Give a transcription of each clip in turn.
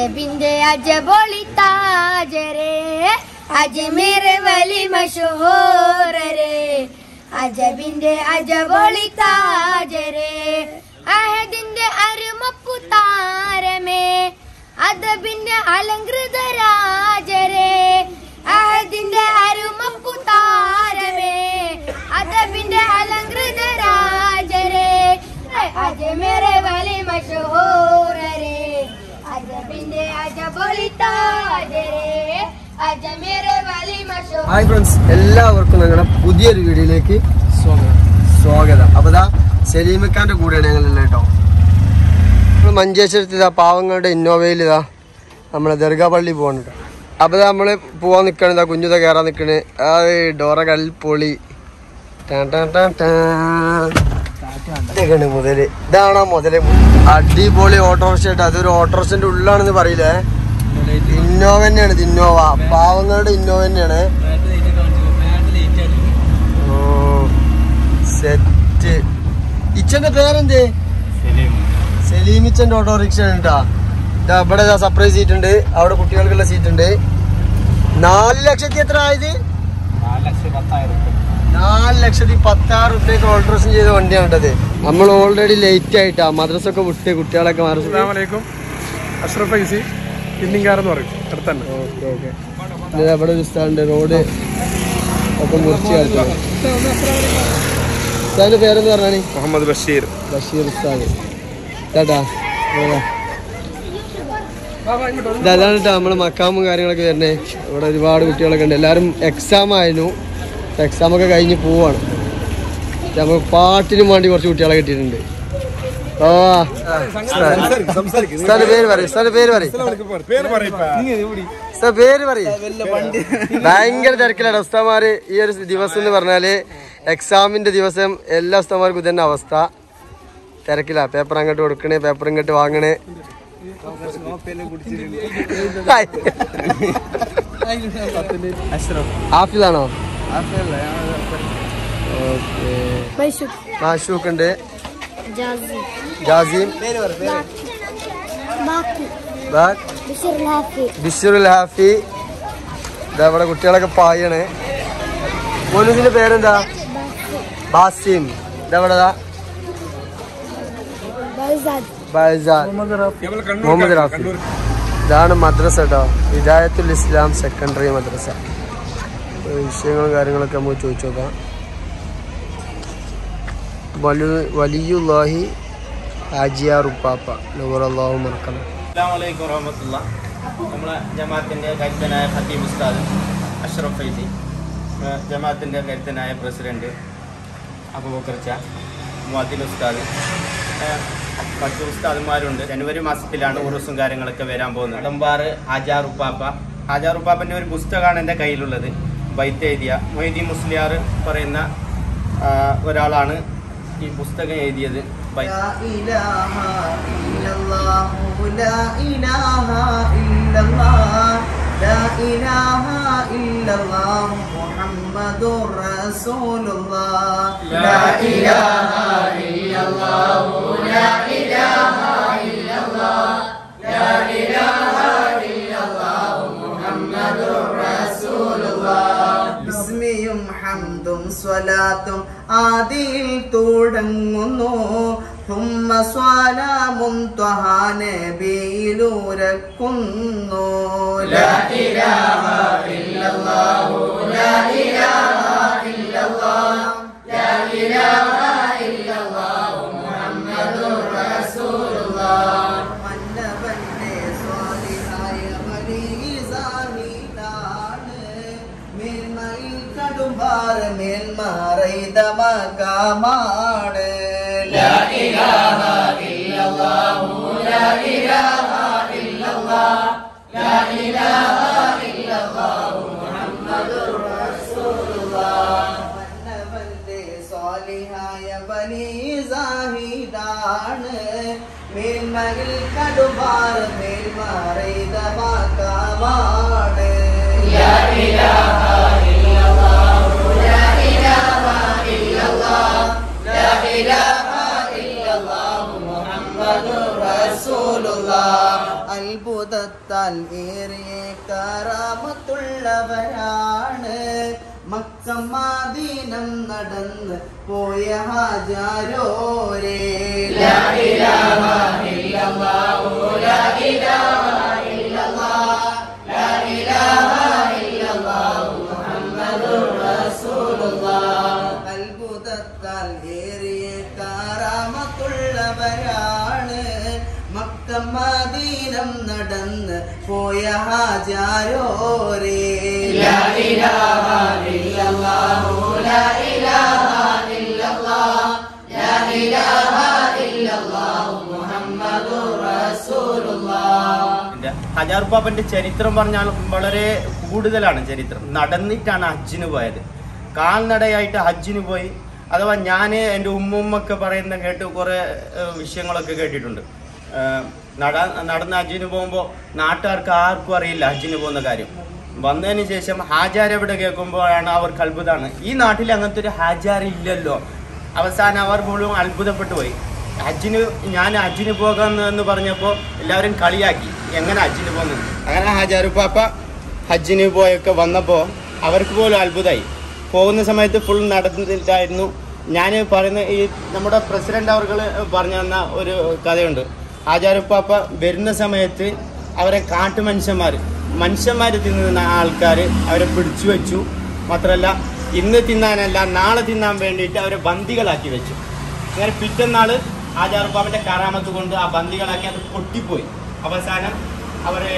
അജബിന്റെ അജബൊളി താജരെ അജ്മീർ വലി മഷഹൂറരെ അജബിന്റെ അജബൊളി താജരെ അഹദിന്റെ അരുമപ്പു താരമേ അദബിന്റെ അലങ്കൃത രാജരെ അഹദിന്റെ അരുമപ്പു താരമേ അദബിന്റെ അലങ്കൃത രാജരെ അജ്മീർ വലി മഷഹൂറരെ അജബിന്റെ അജബൊളി താജരെ അജ്മീർ വലി മഷഹൂർ ഹായ് ഫ്രണ്ട്സ് എല്ലാവർക്കും ഞങ്ങളുടെ പുതിയൊരു വീഡിയോയിലേക്ക് സ്വാഗതം സ്വാഗതം അപ്പൊ ദാ സലീമിക്കാന്റെ കൂടെയാണ് ഞങ്ങളെല്ലാം കേട്ടോ നമ്മൾ മഞ്ചേശ്വരത്ത് ഇതാ പാവങ്ങളുടെ ഇന്നോവയിൽ ഇതാ നമ്മളെ ദർഗാ പള്ളി പോകാൻ കേട്ടോ അപ്പൊ ദാ നമ്മള് പോവാൻ നിൽക്കണ ഇതാ കുഞ്ഞുത കയറാൻ നിൽക്കണ് ആ ഡോറ കൽപ്പൊളി ടാൻ ടാൻ ടാൻ ടാൻ. ഇതൊക്കെയാണ് മുതല് ഇതാണോ മുതല് അടിപൊളി ഓട്ടോറിക്ഷ കേട്ടോ അതൊരു ഓട്ടോറിക്ഷന്റെ ഉള്ളിലാണെന്ന് പറയില്ലേ ഇന്നോവ തന്നെയാണ് ഇത് ഇന്നോവ പാവങ്ങളുടെ ഇന്നോവ തന്നെയാണ് ഓ സെറ്റ് ഇച്ചന്റെ പേരെന്തേ സലീമിച്ചന്റെ ഓട്ടോറിക്ഷ ആണ് കേട്ടാ ഇതാ ഇവിടെ സർപ്രൈസ് സീറ്റ് ഉണ്ട് അവിടെ കുട്ടികൾക്കുള്ള സീറ്റ് ഉണ്ട് നാല് ലക്ഷത്തി എത്ര ആയത് നാല് ലക്ഷത്തി പത്താറ് റുപ്യക്ക് ഓൾട്രേഷൻ ചെയ്ത വണ്ടിയാണ് കേട്ടത് നമ്മൾ ഓൾറെഡി ലേറ്റ് ആയിട്ടാ മദ്രസ ഒക്കെ വിട്ട് കുട്ടികളൊക്കെ മദ്രസ അസ്സലാമലൈക്കും അഷ്റഫ് ഐസി പിന്നിങ്കാരെന്ന് പറയും അടുത്തന്നെ ഓക്കെ ഓക്കെ ഇവിടെ ഒരു സ്ഥലമുണ്ട് റോഡ് ഒക്കെ മുറിച്ച് കളിച്ചത് ഉസ്താദിന്റെ പേരെന്ന് പറഞ്ഞാണ് മുഹമ്മദ് ബഷീർ ബഷീർ ഉസ്താദ് ചേട്ടാ ഇതാ. ഇത് അതാണ് കേട്ടോ നമ്മള് മക്കാമും കാര്യങ്ങളൊക്കെ വരുന്നേ ഇവിടെ ഒരുപാട് കുട്ടികളൊക്കെ ഉണ്ട് എല്ലാവരും എക്സാം ആയിരുന്നു എക്സാം ഒക്കെ കഴിഞ്ഞ് പോവാണ് നമ്മൾ പാട്ടിനും വേണ്ടി കുറച്ച് കുട്ടികളെ കിട്ടിയിട്ടുണ്ട് ആ ഉസ്താദിന്റെ പേര് പറയും ഉസ്താദിന്റെ പേര് പറയും ഉസ്താദ് പേര് പറയും ഭയങ്കര തിരക്കിലാണ് ഉസ്താമാര് ഈ ഒരു ദിവസം എന്ന് പറഞ്ഞാല് എക്സാമിന്റെ ദിവസം എല്ലാ ഉസ്താമാർക്കും ഇതന്നെ അവസ്ഥ തിരക്കില്ല പേപ്പർ അങ്ങോട്ട് കൊടുക്കണേ പേപ്പർ ഇങ്ങോട്ട് വാങ്ങണേ ആഫിലാണോ ഓക്കെ മാഷൂക്ക് ഉണ്ട് ജാസി ജാസിം ബാക്കി ബാക്ക് ബഷീർ ഹാഫി ബിഷുറുൽ ഹാഫി ഇതാ ഇവിടെ കുട്ടികളൊക്കെ പായാണ് പോലീസിന്റെ പേരെന്താ ബാസിം ഇതെവിടെതാ ബൈസാദ് ബൈസാൻ മുഹമ്മദ് റാഫി ഇതാണ് മദ്രസ കേട്ടോ ഹിദായത്തുൽ ഇസ്ലാം സെക്കൻഡറി മദ്രസ ഏ, വിഷയങ്ങളും കാര്യങ്ങളൊക്കെ നമുക്ക് ചോദിച്ചു നോക്കാം വലി- വലിയുല്ലാഹി ഹാജിയാർ ഉപ്പാപ്പ നൂറല്ലാഹു മറക്കണം അസ്സാമലൈക്കും വറഹമത്തുള്ള നമ്മളെ ജമാഅത്തിൻ്റെ കരുത്തനായ ഖത്തീബ് ഉസ്താദ് അഷ്റഫ് ഫൈസി ഏഹ് ജമാഅത്തിൻ്റെ കരുത്തനായ പ്രസിഡന്റ് അബുബക്കർച്ച മുഅദ്ദിൻ ഉസ്താദ് ഏഹ് മറ്റു ഉസ്താദന്മാരുണ്ട് ജനുവരി മാസത്തിലാണ് ഉറുസും കാര്യങ്ങളൊക്കെ വരാൻ പോകുന്നത് അടമ്പാറ് ഹാജാർ ഉപ്പാപ്പ ഹാജാർ ഉപ്പാപ്പൻ്റെ ഒരു പുസ്തകമാണ് എൻ്റെ കയ്യിലുള്ളത് ബൈത്ത് എഴുതിയ മൊയ്തീൻ മുസ്ലിയാർ പറയുന്ന ആ, ഒരാളാണ് ഈ പുസ്തകം എഴുതിയത് ബൈ لا إله إلا الله لا إله إلا الله لا إله إلا الله محمد رسول الله لا إله إلا الله لا إله إلا الله لا إله إلا الله محمد رسول الله ബിസ്മിയും ഹംദും സ്വലാത്തും ആദിയിൽ തുടങ്ങുന്നു ഹുമ്മ സ്വാലാമും ത്വഹാനബിയിലൂരക്കുന്നു ലാ ഇലാഹ ഇല്ലല്ലാഹു ലാ ഇലാഹ ഇല്ലല്ലാഹ് ലാ ഇലാഹ ഇല്ലല്ലാഹു മുഹമ്മദുർ റസൂലുള്ളാഹ് മന്നവന്റെ സ്വാലിഹായ വലിസാഹിതാണ് മേന്മയിൽ കടുംബാർ മേന്മാറൈത മകാമാണ് ലാ ഇലാഹ ഇല്ലല്ലാഹു ലാ ഇലാഹ ഇല്ലല്ലാഹ് ലാ ഇലാഹ ഇല്ലല്ലാഹു മുഹമ്മദുർ റസൂലുള്ളാഹ് മന്നവന്റെ സ്വാലിഹായ വലിസാഹിതാണ് മേന്മയിൽ കടുംബാർ മേന്മാറൈത മകാമാണ് ലാ ഇലാഹ ഇല്ലല്ലാഹു ലാ ഇലാഹ ഇല്ലല്ലാഹ് ലാ ഇലാഹ ഇല്ലല്ലാഹു മുഹമ്മദുർ റസൂലുള്ളാഹ് അത്ഭുതത്തിൽ ബോധത്താൽ ഏറിയ കാറാമത്തുള്ളവരാണ് മക്കമാദീനം നടന്ന് പോയ ഹാജാരോരേ അത്ഭുതത്താൽ ഏറിയ കാറാമത്തുള്ളവരാണ് മക്കമാദീനം നടന്ന് പോയ ഹാജാരോരേ എൻ്റെ ഹജാർ പാപ്പന്റെ ചരിത്രം പറഞ്ഞാൽ വളരെ കൂടുതലാണ് ചരിത്രം നടന്നിട്ടാണ് ഹജ്ജിന് പോയത് കാൽനടയായിട്ട് ഹജ്ജിന് പോയി അഥവാ ഞാൻ എൻ്റെ ഉമ്മുമ്മൊക്കെ പറയുന്ന കേട്ട് കുറേ ഏഹ്, വിഷയങ്ങളൊക്കെ കേട്ടിട്ടുണ്ട് ഏഹ്, നട നടന്ന് ഹജ്ജിന് പോകുമ്പോൾ നാട്ടുകാർക്ക് ആർക്കും അറിയില്ല ഹജ്ജിന് പോകുന്ന കാര്യം വന്നതിന് ശേഷം ഹാജാർ എവിടെ കേൾക്കുമ്പോഴാണ് അവർക്ക് അത്ഭുതമാണ് ഈ നാട്ടിൽ അങ്ങനത്തെ ഒരു ഹാജാർ ഇല്ലല്ലോ അവസാനം അവർ മുഴുവൻ അത്ഭുതപ്പെട്ടു പോയി ഹജ്ജിന് ഞാൻ ഹജ്ജിന് പോകാമെന്ന് എന്ന് പറഞ്ഞപ്പോൾ എല്ലാവരും കളിയാക്കി എങ്ങനെ ഹജ്ജിന് പോകുന്നത് അങ്ങനെ ഹാജാറുപ്പാപ്പ ഹജ്ജിന് പോയൊക്കെ വന്നപ്പോൾ അവർക്ക് പോലും അത്ഭുതമായി പോകുന്ന സമയത്ത് ഫുൾ നടന്നിട്ടായിരുന്നു ഞാൻ പറയുന്ന ഈ നമ്മുടെ പ്രസിഡന്റ് അവർ പറഞ്ഞു തന്ന ഒരു കഥയുണ്ട് ഹാജാറുപ്പാപ്പ വരുന്ന സമയത്ത് അവരെ കാട്ടുമനുഷ്യന്മാർ മനുഷ്യന്മാർ തിന്നുന്ന ആൾക്കാർ അവരെ പിടിച്ചു വെച്ചു മാത്രമല്ല ഇന്ന് തിന്നാനല്ല നാളെ തിന്നാൻ വേണ്ടിയിട്ട് അവരെ ബന്ദികളാക്കി വെച്ചു അങ്ങനെ പിറ്റന്നാള് ആചാർപ്പാപ്പന്റെ കറാമത്ത് കൊണ്ട് ആ ബന്ദികളാക്കി അത് പൊട്ടിപ്പോയി അവസാനം അവരെ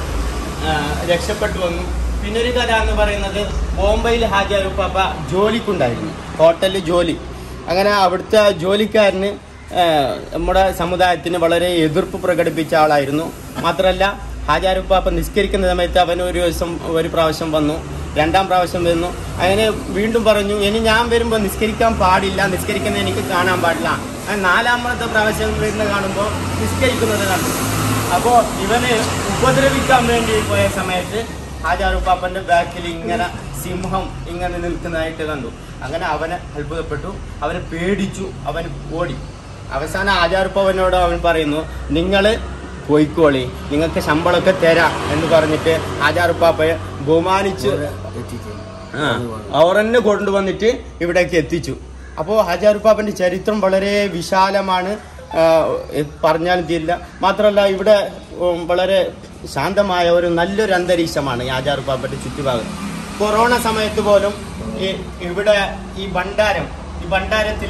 ആ, രക്ഷപ്പെട്ടു വന്നു പിന്നെ ഒരു കഥ എന്ന് പറയുന്നത് ബോംബെയിൽ ഹാജാറുപ്പാപ്പ ജോലിക്കുണ്ടായിരുന്നു ഹോട്ടലിൽ ജോലി അങ്ങനെ അവിടുത്തെ ജോലിക്കാരന് ആ, നമ്മുടെ സമുദായത്തിന് വളരെ എതിർപ്പ് പ്രകടിപ്പിച്ച ആളായിരുന്നു മാത്രമല്ല ഹാജാറുപ്പാപ്പ നിസ്കരിക്കുന്ന സമയത്ത് അവൻ ഒരു ദിവസം ഒരു പ്രാവശ്യം വന്നു രണ്ടാം പ്രാവശ്യം വരുന്നു അങ്ങനെ വീണ്ടും പറഞ്ഞു ഇനി ഞാൻ വരുമ്പോൾ നിസ്കരിക്കാൻ പാടില്ല നിസ്കരിക്കുന്നത് എനിക്ക് കാണാൻ പാടില്ല അങ്ങനെ നാലാമത്തെ പ്രാവശ്യം വരുന്ന കാണുമ്പോൾ നിസ്കരിക്കുന്നത് കണ്ടു അപ്പോൾ ഇവന് ഉപദ്രവിക്കാൻ വേണ്ടി പോയ സമയത്ത് ഹാജാറുപ്പാപ്പന്റെ ബാക്കിൽ ഇങ്ങനെ സിംഹം ഇങ്ങനെ നിൽക്കുന്നതായിട്ട് കണ്ടു അങ്ങനെ അവനെ അത്ഭുതപ്പെട്ടു അവനെ പേടിച്ചു അവൻ ഓടി അവസാനം ആചാർപ്പവനോട് അവൻ പറയുന്നു നിങ്ങൾ പോയിക്കോളി നിങ്ങൾക്ക് ശമ്പളമൊക്കെ തരാം എന്ന് പറഞ്ഞിട്ട് ആചാർപ്പാപ്പയെ ബഹുമാനിച്ച് ആ അവർ തന്നെ കൊണ്ടുവന്നിട്ട് ഇവിടേക്ക് എത്തിച്ചു അപ്പോൾ ഹജാറുപ്പാപ്പൻ്റെ ചരിത്രം വളരെ വിശാലമാണ് ആ, എ- പറഞ്ഞാലും തീരില്ല മാത്രമല്ല ഇവിടെ ഉം, വളരെ ശാന്തമായ ഒരു നല്ലൊരു അന്തരീക്ഷമാണ് ഈ ആചാറുപ്പാപ്പൻ്റെ ചുറ്റുഭാഗം കൊറോണ സമയത്ത് പോലും ഈ ഇവിടെ ഈ ഭണ്ഡാരം ഈ ഭണ്ഡാരത്തിൽ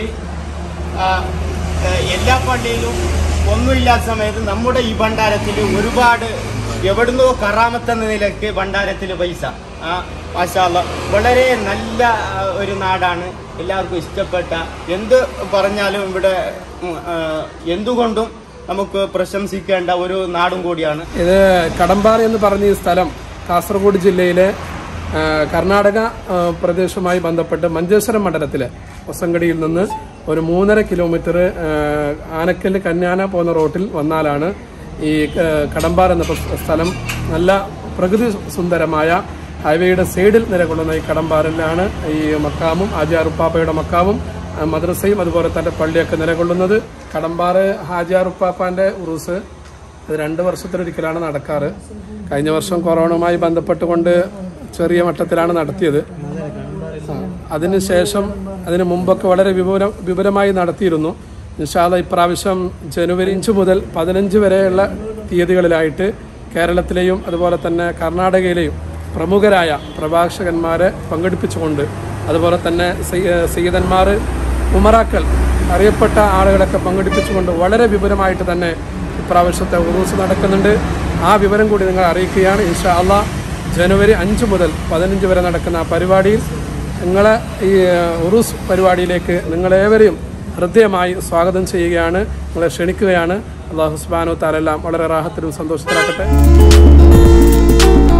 എല്ലാ പള്ളിയിലും ഒന്നുമില്ലാത്ത സമയത്ത് നമ്മുടെ ഈ ഭണ്ഡാരത്തിൽ ഒരുപാട് എവിടുന്നോ കറാമത്തെന്ന നിലയ്ക്ക് ഭണ്ഡാരത്തിൽ പൈസ ആ മാഷാല്ല വളരെ നല്ല ആ, ഒരു നാടാണ് എല്ലാവർക്കും ഇഷ്ടപ്പെട്ട എന്ത് പറഞ്ഞാലും ഇവിടെ ഉം, ആ, എന്തുകൊണ്ടും നമുക്ക് പ്രശംസിക്കേണ്ട ഒരു നാടും കൂടിയാണ് ഇത് കടമ്പാറ എന്ന് പറഞ്ഞ ഈ സ്ഥലം കാസർഗോഡ് ജില്ലയിലെ ആ, കർണാടക ആ, പ്രദേശവുമായി ബന്ധപ്പെട്ട് മഞ്ചേശ്വരം മണ്ഡലത്തിലെ ഒസങ്കടിയിൽ നിന്ന് ഒരു മൂന്നര കിലോമീറ്റർ ആ, ആനക്കൽ കന്യാന പോകുന്ന റോട്ടിൽ വന്നാലാണ് ഈ ആ, കടമ്പാറ എന്ന പ്ര- സ്ഥലം നല്ല പ്രകൃതി സുന്ദരമായ ഹൈവേയുടെ സൈഡിൽ നിലകൊള്ളുന്ന ഈ കടമ്പാറിലാണ് ഈ മക്കാമും ആജിയാറുപ്പാപ്പയുടെ മക്കാമും ആ, മദ്രസയും അതുപോലെ തന്നെ പള്ളിയൊക്കെ നിലകൊള്ളുന്നത് കടമ്പാറ് ഹാജിയാറുപ്പാപ്പാന്റെ ഉറൂസ് ഇത് രണ്ട് വർഷത്തിലൊരിക്കലാണ് നടക്കാറ് കഴിഞ്ഞ വർഷം കൊറോണയുമായി ബന്ധപ്പെട്ടുകൊണ്ട് ചെറിയ മട്ടത്തിലാണ് നടത്തിയത് ആ, അതിനുശേഷം അതിനു മുമ്പൊക്കെ വളരെ വിപുല വിപുലമായി നടത്തിയിരുന്നു നിഷാദ ഇപ്രാവശ്യം ജനുവരി അഞ്ച് മുതൽ പതിനഞ്ച് വരെയുള്ള തീയതികളിലായിട്ട് കേരളത്തിലെയും അതുപോലെ തന്നെ കർണാടകയിലെയും പ്രമുഖരായ പ്രഭാഷകന്മാരെ പങ്കെടുപ്പിച്ചുകൊണ്ട് അതുപോലെ തന്നെ സയ്യിദന്മാർ ഉമറാക്കൽ അറിയപ്പെട്ട ആളുകളൊക്കെ പങ്കെടുപ്പിച്ചുകൊണ്ട് വളരെ വിപുലമായിട്ട് തന്നെ ഇപ്രാവശ്യത്തെ ഉറൂസ് നടക്കുന്നുണ്ട് ആ വിവരം കൂടി നിങ്ങൾ അറിയിക്കുകയാണ് ഇൻഷാ അള്ളാ ജനുവരി അഞ്ച് മുതൽ പതിനഞ്ച് വരെ നടക്കുന്ന ആ പരിപാടിയിൽ നിങ്ങളെ ഈ ഉറൂസ് പരിപാടിയിലേക്ക് നിങ്ങളേവരെയും ഹൃദയമായി സ്വാഗതം ചെയ്യുകയാണ് നിങ്ങളെ ക്ഷണിക്കുകയാണ് അള്ളാഹു സുബാനു താലെല്ലാം വളരെ റാഹത്തിലും സന്തോഷത്തിലാക്കട്ടെ